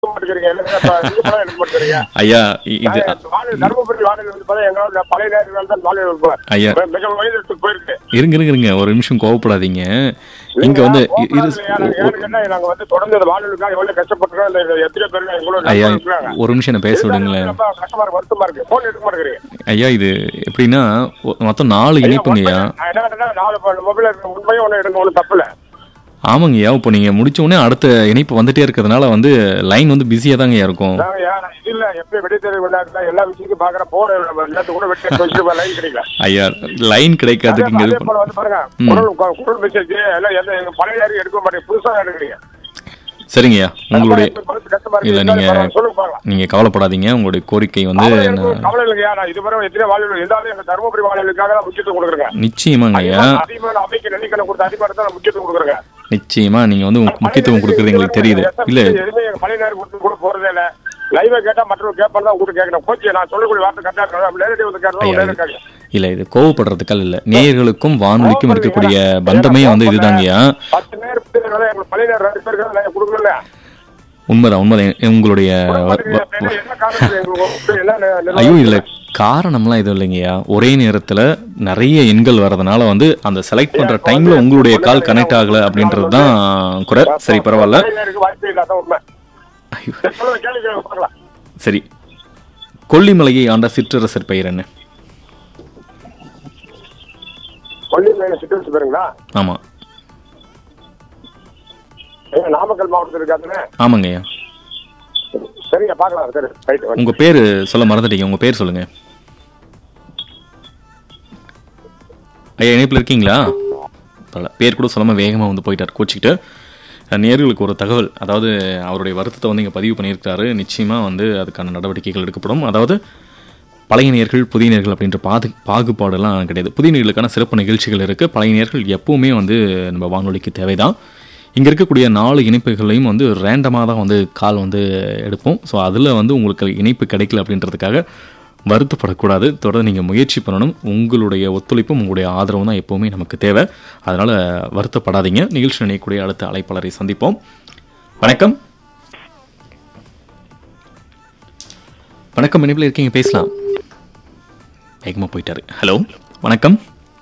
மாட்டேங்கிறீங்க இல்லைங்க, இப்ப நீங்க படம் எடுக்க மாட்டேங்கிறீங்க ஐயா இ- இது நான் வானொலி, தருமபுரி வானொலி வந்து பார்த்தா எங்களோட பழைய நேரங்கள் தான் வானொலி இருக்கும். ஐயா. மிக- மிக வயதுக்கு போயிருக்கு இருங்க இருங்க இருங்க ஒரு நிமிஷம் கோவப்படாதீங்க இங்க வந்து இ- இரு ஏன்னு கேட்டா, நாங்க வந்து தொடர்ந்து இந்த வானொலிக்காக எவ்வளவு கஷ்டப்பட்டிருக்கோம் இந்த எத்தனை பேர் எங்களோட ஐயா நண்பர்கள் இருக்கிறாங்க. ஒரு நிமிஷம் என்ன பேச விடுங்களேன் ரொம்ப கஷ்டமா இருக்கு வருத்தமா இருக்கு போன் எடுக்க மாட்டேங்கிறீங்க ஐயா இது எப்படின்னா ஒ- மொத்தம் நாலு இணைப்புங்கய்யா நான் என்ன கேட்டேன்னா, நாலு மொபைல் இருக்க உண்மையும் ஒண்ணு எடுங்க ஒன்றும் தப்பு இல்ல ஆமாங்கய்யா இப்போ நீங்க முடிச்ச உடனே அடுத்த இணைப்பு வந்துட்டே இருக்கிறதுனால வந்து லைன் வந்து பிஸியா தாங்கய்யா இருக்கும் நாங்க ஏன் நான் இது இல்ல எப்பயும் வெடித்தேர்வு விளையாட்டுல எல்லா விஷயத்தையும் பாக்குற போன எல்லாத்துக்கும் கூட வெட்டி வச்சுட்டு லைன் கிடைக்கல ஐயா லைன் கிடைக்காததுக்கு இங்க அதே இது போல பண்ண- வந்து பாருங்க குரல் குரல் மெசேஜ் எல்லாம் எந்த எங்க பழைய யாரும் எடுக்க மாட்டேங்க புதுசா எடுக்கிறீங்க சரிங்கய்யா உங்களுடைய மனசு கஷ்டமா இருக்கு. இல்ல நீங்க பரவாயில்ல, சொல்லுங்க பார்க்கலாம் நீங்க கவலைப்படாதீங்க உங்களுடைய கோரிக்கை வந்து கவலை எனக்கு நான் கவலை இல்லையா நான் இதுவரை எத்தனை வாழ்வு இருந்தாலும் எங்க தருமபுரி வாழ்வுக்காக தான் முக்கியத்துவம் கொடுக்குறேன் நிச்சயமாங்க ஐயா அதிகமான அமைக்க நன்றிக்கணும் கொடுத்த அதிகாரத்தை தான் நான் முக்கியத்துவம் கொடுக்குறேன் நிச்சயமா நீங்க வந்து உங்க முக்கியத்துவம் கொடுக்கறது எங்களுக்கு தெரியுது இல்ல எதுவுமே எங்க பழைய நேரம் கொடுத்து கூட போறதே இல்ல லைவா கேட்டா மற்றவங்க கேட்பாங்க தான் உங்களுக்கு கேட்கணும் கோச்சி நான் சொல்லக்கூடிய வார்த்தை கரெக்டா இருக்கணும் நேரடி வந்து கேட்கணும் ஐயா, நேரடி கேட்கணும் இல்ல இது கோவப்படுறதுக்கால் இல்ல நேயர்களுக்கும் வானொலிக்கும் இருக்கக்கூடிய பந்தமே வந்து இதுதாங்கய்யா பத்து நேரம் பத்து நேரம் எங்களுக்கு பழைய நேரம் ரெண்டு பேருக்கு கொடுக்கல உண்மைதான் உண்மைதான் உங்களுடைய வ- வ- வ- என்ன காரணம் எங்களுக்கு என்ன நிர்வாகம் ஐயோ இதுல காரணம்லாம் எதுவும் இல்லைங்கய்யா ஒரே நேரத்துல நிறைய எண்கள் வர்றதுனால வந்து அந்த செலக்ட் பண்ற டைம்ல உங்களுடைய கால் கனெக்ட் ஆகல அப்படின்றது தான் குறை சரி பரவாயில்ல பழைய நேருக்கு வாய்ப்பே இல்லாத உண்மை ஐயோ, சரி, சொல்லுங்க கேள்வி கேளுங்க, பார்க்கலாம் சரி கொல்லிமலையை ஆண்ட சிற்றரசர் பெயர் என்ன கொல்லி மேல சிட்டு பேருங்களா ஆமா ஏங்க, நாமக்கல் மாவட்டத்தில் இருக்காதுன்னு ஆமாங்கய்யா சரிங்க பார்க்கலாம் சரி ரைட் உங்க பேரு சொல்ல மறந்துட்டீங்க உங்க பேர் சொல்லுங்க ஐயா இணைப்பில் இருக்கீங்களா பரவாயில்ல பேர் கூட சொல்லாம வேகமா வந்து போயிட்டார் கோச்சிக்கிட்டு அஹ், நேயர்களுக்கு ஒரு தகவல் அதாவது அவருடைய வருத்தத்தை வந்து இங்க பதிவு பண்ணியிருக்காரு நிச்சயமா வந்து அதுக்கான நடவடிக்கைகள் எடுக்கப்படும் அதாவது பழைய நேர்கள் புதிய நேர்கள் அப்படின்ற பாது பாகுபாடெல்லாம் கிடையாது புதிய நேர்களுக்கான சிறப்பு நிகழ்ச்சிகள் இருக்கு பழைய நேர்கள் எப்பவுமே வந்து நம்ம வானொலிக்கு தேவைதான் இங்க இருக்கக்கூடிய நாலு இணைப்புகளையும் வந்து ரேண்டமாக தான் வந்து கால் வந்து எடுப்போம் ஸோ அதில் வந்து உங்களுக்கு இணைப்பு கிடைக்கல அப்படின்றதுக்காக வருத்தப்படக்கூடாது தொடர்ந்து நீங்கள் முயற்சி பண்ணணும் உங்களுடைய ஒத்துழைப்பும் உங்களுடைய ஆதரவும் தான் எப்போவுமே நமக்கு தேவை அதனால் வருத்தப்படாதீங்க நிகழ்ச்சி நினைக்கக்கூடிய அடுத்த அழைப்பாளரை சந்திப்போம் வணக்கம் வணக்கம் இணைப்பில் இருக்கீங்க பேசலாம் வேகமாக போயிட்டாரு ஹலோ வணக்கம்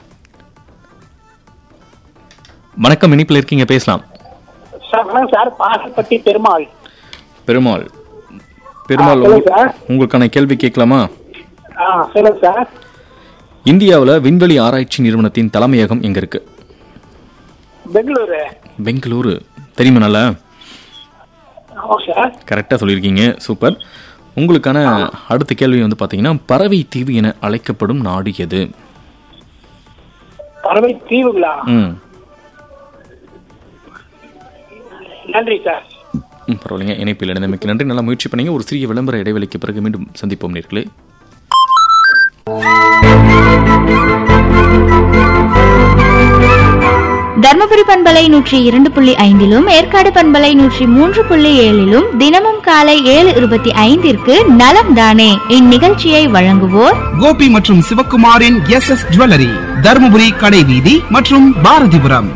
வணக்கம் இணைப்பில் இருக்கீங்க பேசலாம் சார் வணக்கம் சார் பாசப்பட்டி பெருமாள் பெருமாள் பெருமாள் ஆ, சொல்லுங்க சார். உங்களுக்கான கேள்வி கேட்கலாமா ஆ சொல்லுங்க சார் இந்தியாவில் விண்வெளி ஆராய்ச்சி நிறுவனத்தின் தலைமையகம் எங்க இருக்கு பெங்களூரு பெங்களூரு தெரியுமா நல்லா ஆமாம் சார் கரெக்டாக சொல்லியிருக்கீங்க சூப்பர் உங்களுக்கான அடுத்த கேள்வி வந்து பார்த்தீங்கன்னா பறவை தீவு என அழைக்கப்படும் நாடு எது பறவை தீவுங்களா ம் நன்றி சார் ம், பரவாயில்லைங்க இணைப்பில் இணைந்தமைக்கு நன்றி நல்லா முயற்சி பண்ணீங்க ஒரு சிறிய விளம்பர இடைவெளிக்கு பிறகு மீண்டும் சந்திப்போம் நேர்களே தர்மபுரி பண்பலை நூற்றி இரண்டு புள்ளி ஐந்திலும் ஏற்காடு பண்பலை நூற்றி மூன்று புள்ளி ஏழிலும் தினமும் காலை ஏழு இருபத்தி ஐந்திற்கு நலம் தானே இந்நிகழ்ச்சியை வழங்குவோர் கோபி மற்றும் சிவக்குமாரின் எஸ் எஸ் ஜுவல்லரி தருமபுரி கடைவீதி மற்றும் பாரதிபுரம்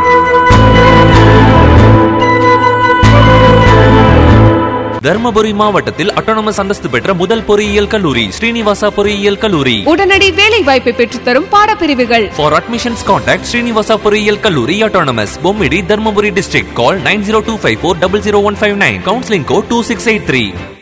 தர்மபுரி மாவட்டத்தில் அட்டானமஸ் அந்தஸ்து பெற்ற முதல் பொறியியல் கல்லூரி ஸ்ரீனிவாசா பொறியியல் கல்லூரி உடனடி வேலை வாய்ப்பை பெற்றுத்தரும் பாடப்பிரிவுகள் For admissions contact Srinivasa பொறியியல் கல்லூரி autonomous Bommidi Dharmapuri district call 9025400159 counseling code 2683